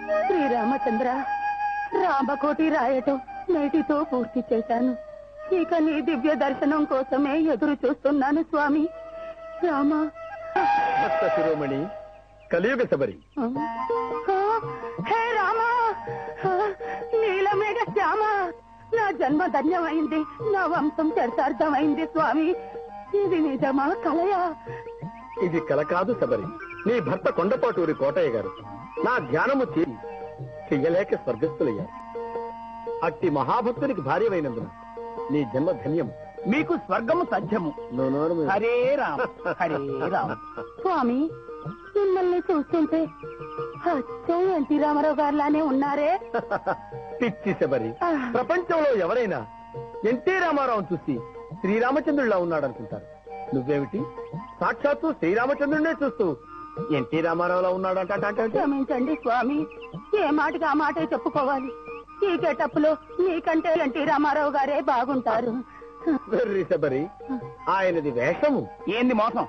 శ్రీరామచంద్ర రామకోటి రాయటం నేటితో పూర్తి చేశాను ఇక నీ దివ్య దర్శనం కోసమే ఎదురు చూస్తున్నాను స్వామి రామ భక్త శిరోమణి కలియుగ శబరి ఆ, హే రామ నీలమేఘ శ్యామ నా జన్మ ధన్యమైంది నా వంశం చరితార్థమైంది స్వామి ఇది నిజమా కలయా ఇది కల కాదు శబరి నీ భర్త కొండపాటూరి కోటయ్య గారు నా ధ్యానము చేరి చెయ్యలేక స్వర్గస్థులయ్యారు అట్టి మహాభక్తునికి భార్యమైనందున నీ జన్మ ధన్యం మీకు స్వర్గము సత్యము నువ్వు నోరు మూయి. హరే రామ్ హరే రామ్ స్వామి మిమ్మల్ని చూస్తుంటే అచ్చం ఎన్టీ రామారావు గారిలానే ఉన్నారే పిచ్చి శబరి ఆ. ప్రపంచంలో ఎవరైనా ఎన్టీ రామారావు చూసి శ్రీరామచంద్రుడిలా ఉన్నాడనుకుంటారు నువ్వేమిటి సాక్షాత్తు శ్రీరామచంద్రుడినే చూస్తూ ఎన్టీ రామారావులా ఉన్నాడంట అంటే క్షమించండి స్వామి ఏ మాటకి ఆ మాటే చెప్పుకోవాలి ఈ గెటప్లో నీకంటే ఎన్టీ రామారావు గారే బాగుంటారు వెర్రి శబరి ఆయనది వేషము ఏంది మోసం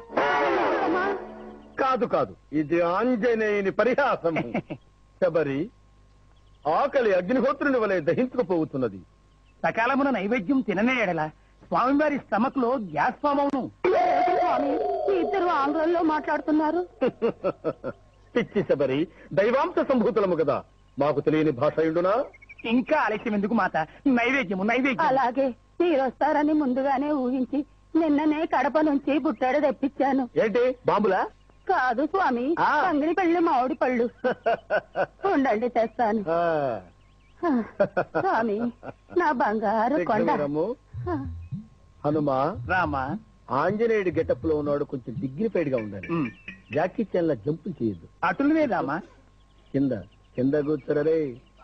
కాదు కాదు ఇది ఆంజనేయుని పరిహాసము శబరి ఆకలి అగ్నిహోత్రుని వలె దహించుకుపోతున్నది సకాలమున నైవేద్యం తిననే ఎడల స్వామివారి స్టమక్ లో గ్యాస్ ఫామ్ అవును స్వామి మీ ఇద్దరు ఆంగ్లంలో మాట్లాడుతున్నారు పిచ్చి శబరి దైవాంశ సంభూతులము కదా మాకు తెలియని భాష ఉండునా ఇంకా ఆలస్యం ఎందుకు మాత నైవేద్యము నైవేద్యం అలాగే మీరు వస్తారని ముందుగానే ఊహించి నిన్ననే కడప నుంచి బుట్టెడ తెప్పించాను ఏంటి బాంబులా కాదు స్వామి ఆ. పంగిని పెళ్లి మామిడి పళ్ళు ఉండండి తెస్తాను ఆ. స్వామి నా బంగారు కొండ విఘ్నవరము, హనుమా రామా ఆంజనేయుడి గెటప్ లో ఉన్నాడు కొంచెం డిగ్నిఫైడ్ గా ఉండాలి ఉమ్. జాకీ చాన్ లా జంపులు చేయొద్దు అటులనే రామా కింద కింద కూర్చోరే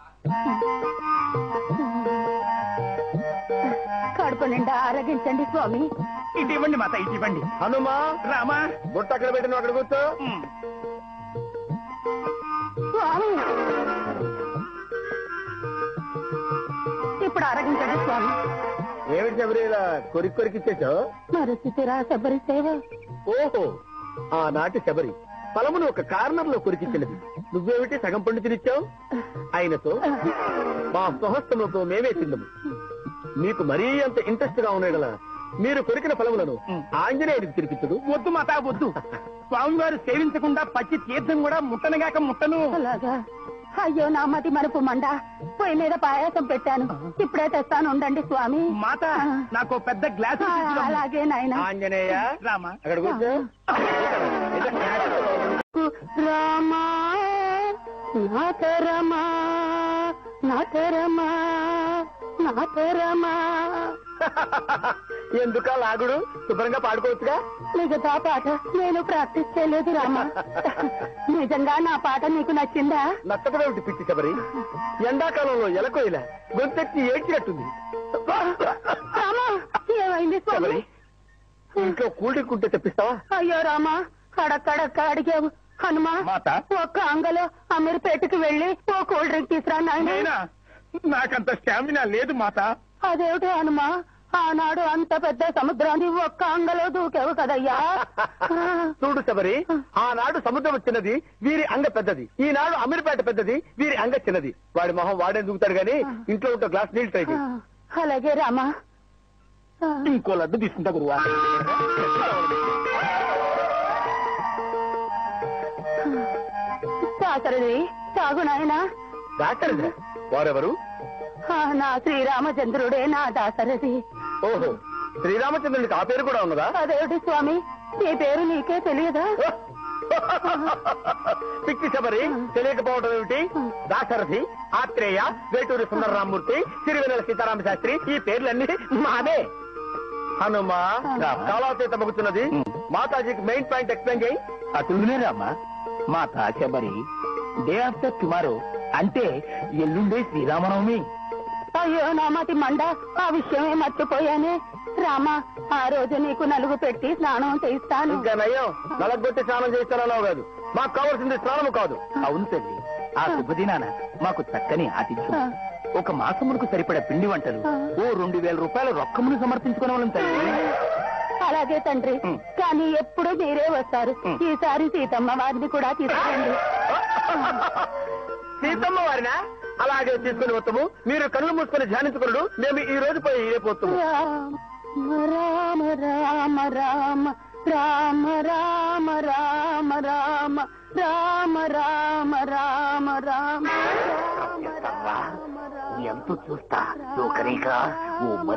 కడుపు నిండా ఆరగించండి స్వామి ఇటు ఇవ్వండి మాత ఇటు ఇవ్వండి హనుమా రామా బుట్ట అక్కడ పెట్టిన అక్కడ కూర్చో ఉమ్. స్వామి ఇప్పుడు ఆరగించండి స్వామి ఏమిటి శబరి ఇలా కొరికి కొరికిచ్చేసావు మరుచితిరా శబరి సేవ ఓహో ఆనాటి శబరి ఫలమును ఒక కార్నర్ లో కొరికిచ్చినది నువ్వేమిటి సగం పండు తినిచ్చావు ఆయనతో మా స్వహస్తములతో మేమే తిందము మీకు మరీ అంత ఇంట్రెస్ట్ గా ఉన్నాయి కదా మీరు కొరికిన ఫలములను ఆంజనేయుడికి తినిపించదు వద్దు మాత వద్దు స్వామివారు సేవించకుండా పచ్చి తీర్థం కూడా ముట్టనగాక ముట్టను అలాగా అయ్యో నా మతి మరుపు మండ పొయ్యి మీద పాయాసం పెట్టాను ఇప్పుడే తెస్తాను ఉండండి స్వామి మాత నాకు పెద్ద గ్లాసు ఆ, తీసుకురమ్ము. అలాగే నాయన ఆంజనేయ రామా అక్కడ కూర్చో రామా నాథరమా నాథరమా నాథరమా ఎందుక లాగుడు శుభ్రంగా పాడుకోవచ్చుగా మిగతా పాట నేను ప్రాక్టీస్ చేయలేదు రామా నిజంగా నా పాట నీకు నచ్చిందా నచ్చకమేమిటి పిచ్చి శబరి ఎండాకాలంలో ఎలకోయిల గొంతెత్తి ఏడ్చినట్టుంది రామా ఏమైంది స్వామి శబరి ఇంట్లో కూల్ డ్రింక్ ఉంటే తెప్పిస్తావా అయ్యో రామా అడక్కడక్క అడిగావు హనుమా మాత ఒక్క అంగలో అమీర్పేటకి వెళ్ళి ఓ కూల్ డ్రింక్ తీసురా నాయన నేనా నాకంత స్టామినా లేదు మాత అదేమిటి హనుమా ఆనాడు అంత పెద్ద సముద్రాన్ని ఒక్క అంగలో దూకావు కదయ్యా చూడు శబరి ఆనాడు సముద్రం చిన్నది వీరి అంగ పెద్దది ఈనాడు అమీర్పేట పెద్దది వీరి అంగ చిన్నది వాడి మొహం వాడే దూకుతాడు గాని ఇంట్లో ఉంటే గ్లాస్ నీళ్ళు ట్రై చేయి. అలాగే రామా ఇంకో లడ్డు తీసుకుంటా గురువా దాసరిది తాగు నాయనా డాక్టర్ ఇదే. వారెవరు ఆ, నా శ్రీరామచంద్రుడే నా దాసరిది ఓహో శ్రీరామచంద్రునికి ఆ పేరు కూడా ఉన్నదా అదేమిటి స్వామి నీ పేరు నీకే తెలియదా పిక్కి శబరి తెలియకపోవడం ఏమిటి దాశరథి ఆత్రేయ వేటూరి సుందరరామూర్తి సిరివెనెల సీతారామ శాస్త్రి ఈ పేర్లన్నీ మాదే హనుమా కాలాతీత మగుతున్నది మాతాజీకి మెయిన్ పాయింట్ ఎక్స్ప్లెయిన్ చేయి అటులనే రామా మాత శబరి డే ఆఫ్టర్ టుమారో అంటే ఎల్లుండే శ్రీరామనవమి అయ్యో నా మతి మండ ఆ విషయమే మర్చిపోయానే రామా ఆ రోజు నీకు నలుగు పెట్టి స్నానం చేయిస్తాను ఇంకా నయ్యం నలగొట్టి స్నానం చేస్తారన్నావు కాదు మాకు కావాల్సింది స్నానము కాదు అవును తల్లి ఆ శుభదినాన మాకు చక్కని ఆతిథ్యం ఒక మాసమునకు సరిపడ పిండి వంటలు ఓ రెండు వేల రూపాయల రొక్కమును సమర్పించుకునే వాళ్ళం తల్లి అలాగే తండ్రి ఉం. కానీ ఎప్పుడు మీరే వస్తారు ఉం. ఈసారి సీతమ్మ వారిని కూడా తీసుకురండి సీతమ్మ వారినా అలాగే తీసుకుని వస్తాము మీరు కళ్ళు మూసుకొని ధ్యానించుకున్నాడు మేము ఈ రోజు పోయి రేపు వస్తాము రామ రామ రామ రామ రామ రామ రామ రామ రామ రామ రామ ఎంత చూస్తా జోకరేగా ఓ మరి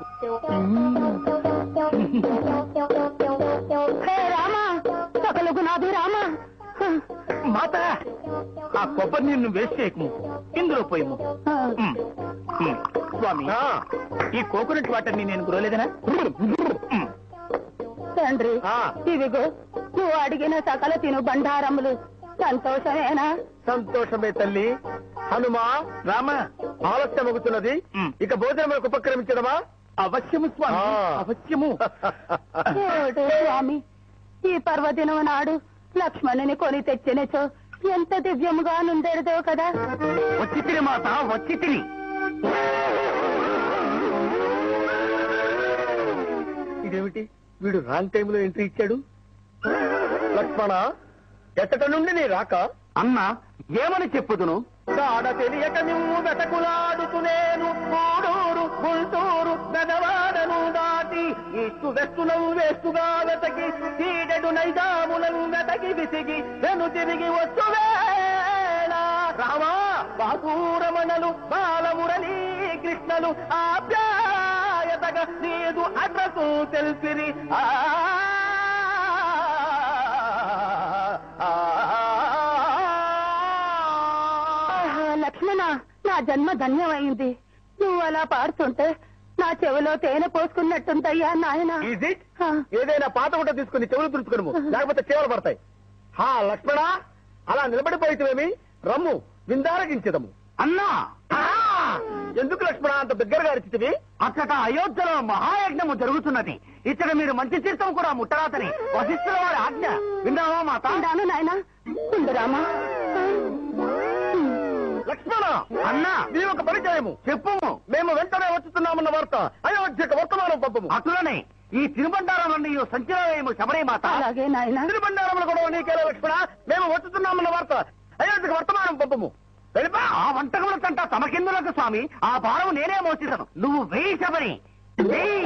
హే రామ సకల గుణాభి రామ మాత ఆ కొబ్బరి నీళ్ళు వేస్ట్ చేయకము ఇందులో పోయము ఉమ్, ఉమ్. స్వామి ఆ, ఈ కోకోనట్ వాటర్ ని నేను గురలేదనా ఉమ్. తండ్రి ఆ. ఇవిగో నువ్వు అడిగిన సకల తిను బండారములు సంతోషమేనా సంతోషమే తల్లి హనుమా రామ ఆలస్యం అవుతున్నది ఉమ్. ఇక భోజనములకు ఉపక్రమించడమా అవశ్యము స్వామి ఆ. అవశ్యము ఏడు స్వామి ఈ పర్వదినం నాడు లక్ష్మణుని కొని తెచ్చినచో ఎంత దివ్యముగా నుండేదో కదా వచ్చి తిని మాత వచ్చి తిని ఇదేమిటి వీడు రాంగ్ టైంలో ఎంట్రీ ఇచ్చాడు లక్ష్మణ ఎత్తట నుండి నీ రాక అన్న ఏమని చెప్పుదును దాడ తెలియక నువ్వు వెతకులాడుతునేను గూడూరు గుంటూరు పెదవాడను దాటి ఇష్టు వెస్తులను వేస్తుగా వెతకి చీడెడు నైజాములను వెతకి విసిగి వెను తిరిగి వస్తువేళ రామా బాసూరమణలు బాలమురళీ కృష్ణలు ఆప్యాయతగా నీదు అడ్రసు తెలిసిరి ఆ ఆహా, లక్ష్మణ నా జన్మ ధన్యమైంది నువ్వు అలా పాడుతుంటే నా చెవిలో తేనె పోసుకున్నట్టుందయ్యా నాయన ఈజ్ ఇట్ ఏదైనా పాత గుట్ట తీసుకుని చెవులు తుడుచుకును లేకపోతే చీమలు పడతాయి హా లక్ష్మణ అలా నిలబడిపోయితేమి రమ్ము విందారగించదము అన్నా ఆ! ఎందుకు లక్ష్మణ అంత దగ్గరగా అరిచితివి అచ్చట అయోధ్యలో మహాయజ్ఞము జరుగుతున్నది ఇక్కడ మీరు మంచి తీర్థం కూడా ముట్టరాతని వశిష్ఠుల వారి ఆజ్ఞ విన్నావా మాత ఉండాను నాయన ఉండురామా లక్ష్మణ అన్నా నీ ఒక పరిచయము చెప్పు మేము వెంటనే వచ్చుతున్నామన్న వార్త అయోధ్యకు వర్తమానం పంపము అటులనే ఈ తిరుబండారాలన్నీ సంచలనము శబరి మాత అలాగే నాయన తిరుబండారములు కూడా నీకేలా లక్ష్మణ మేము వచ్చుతున్నామన్న వార్త అయోధ్యకు వర్తమానం పంపము వెళ్ళిపా ఆ వంటకముల తంట తమకెందులకు స్వామి ఆ భారం నేనే మోసిదను నువ్వు వెయ్యి శబరి వెయ్యి.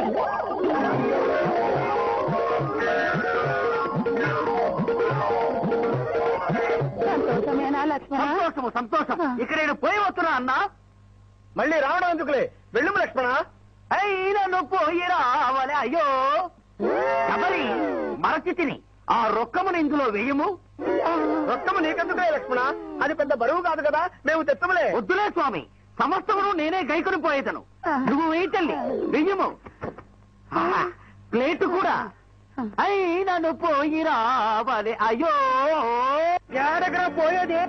సంతోషమేనా లక్ష్మణ సంతోషము సంతోషం ఇక నేను పోయి వస్తున్నా అన్నా మళ్ళీ రావడం ఎందుకులే వెళ్ళుము లక్ష్మణ అయినను పోయి రావాలి అయ్యో శబరి మరచి తిని ఆ రొక్కమును ఇందులో వెయ్యము రొక్కము నీకెందుకులే లక్ష్మణ అది పెద్ద బరువు కాదు కదా మేము తెచ్చములే వద్దులే స్వామి సమస్తమును నేనే గైకొని పోయేదను నువ్వు వెయ్యి తల్లి వెయ్యము ఆహా, ప్లేటు కూడా అయినను పోయి రావాలి అయ్యో ఎక్కడికి పోయేది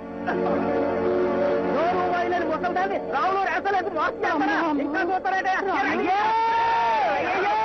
నోరు వైనని ముసల్దాన్ని రావులు రేసలేదు మోసం చేస్తారా? ఇంకా చూస్తారంటే అయ్యో! అయ్యో!